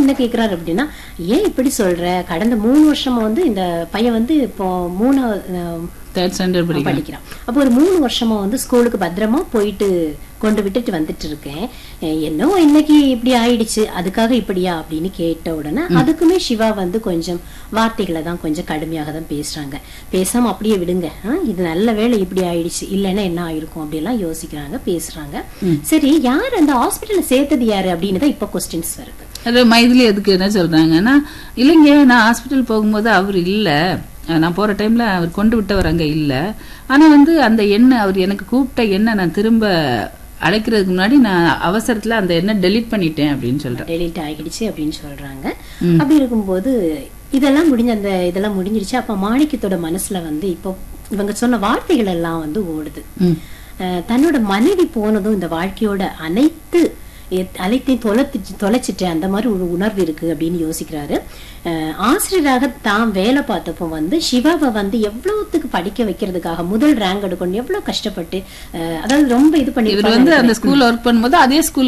என்ன கேக்குறாரு அப்படின்னா ஏன் இப்படி சொல்ற கடந்த மூணு வருஷமா வந்து இந்த பையன் வந்து இப்போ மூணு அஹ், தேர்ட் ஸ்டாண்டர்ட் படிக்கிறேன் படிக்கிறான் அப்போ ஒரு மூணு வருஷமா வந்து ஸ்கூலுக்கு பத்திரமா போயிட்டு கொண்டு விட்டுட்டு வந்துட்டு இருக்கேன் அஹ் என்னோ இன்னைக்கு இப்படி ஆயிடுச்சு அதுக்காக இப்படியா அப்படின்னு கேட்ட உடனே அதுக்குமே சிவா வந்து கொஞ்சம் வார்த்தைகளை தான் கொஞ்சம் கடுமையாக தான் பேசுறாங்க பேசாம அப்படியே விடுங்க ஆ, இது நல்ல வேளை இப்படி ஆயிடுச்சு இல்லைன்னா என்ன ஆயிருக்கும் அப்படிலாம் யோசிக்கிறாங்க பேசுறாங்க சரி யார் அந்த ஹாஸ்பிட்டல்ல சேர்த்தது யாரு அப்படின்னு தான் இப்ப கொஸ்டின்ஸ் வருது அது மைதிலி எதுக்கு என்ன சொல்றாங்கன்னா இல்லைங்க நான் ஹாஸ்பிட்டல் போகும்போது அவர் இல்ல அஹ் நான் போற டைம்ல அவர் கொண்டு விட்டவர் அங்க இல்ல ஆனா வந்து அந்த எண்ணெய் அவர் எனக்கு கூப்பிட்ட எண்ணெய் நான் திரும்ப அழைக்கிறதுக்கு முன்னாடி நான் அவசரத்துல அந்த எண்ணெய் டெலீட் பண்ணிட்டேன் அப்படின்னு சொல்றேன் டெலிட் ஆகிடுச்சு அப்படின்னு சொல்றாங்க அப்படி இருக்கும்போது இதெல்லாம் முடிஞ்ச அந்த இதெல்லாம் முடிஞ்சிருச்சு அப்ப மாணிக்கத்தோட மனசுல வந்து இப்போ இவங்க சொன்ன வார்த்தைகள் எல்லாம் வந்து ஓடுது ம். அஹ் தன்னோட மனைவி போனதும் இந்த வாழ்க்கையோட அனைத்து எத்- அனைத்தையும் தொலைத்து தொலைச்சிட்டு அந்த மாதிரி ஒரு உணர்வு இருக்கு அப்படின்னு யோசிக்கிறாரு அஹ் ஆசிரியராக தான் வேலை பார்த்தப்போ வந்து சிவாவை வந்து எவ்வளவுத்துக்கு படிக்க வைக்கிறதுக்காக முதல் ரேங்க் எடுக்கணும் எவ்வளவு கஷ்டப்பட்டு அஹ் அதாவது ரொம்ப இது இவர் பண்ணி வந்து அந்த ஸ்கூல்ல ஒர்க் பண்ணும்போது அதே ஸ்கூல்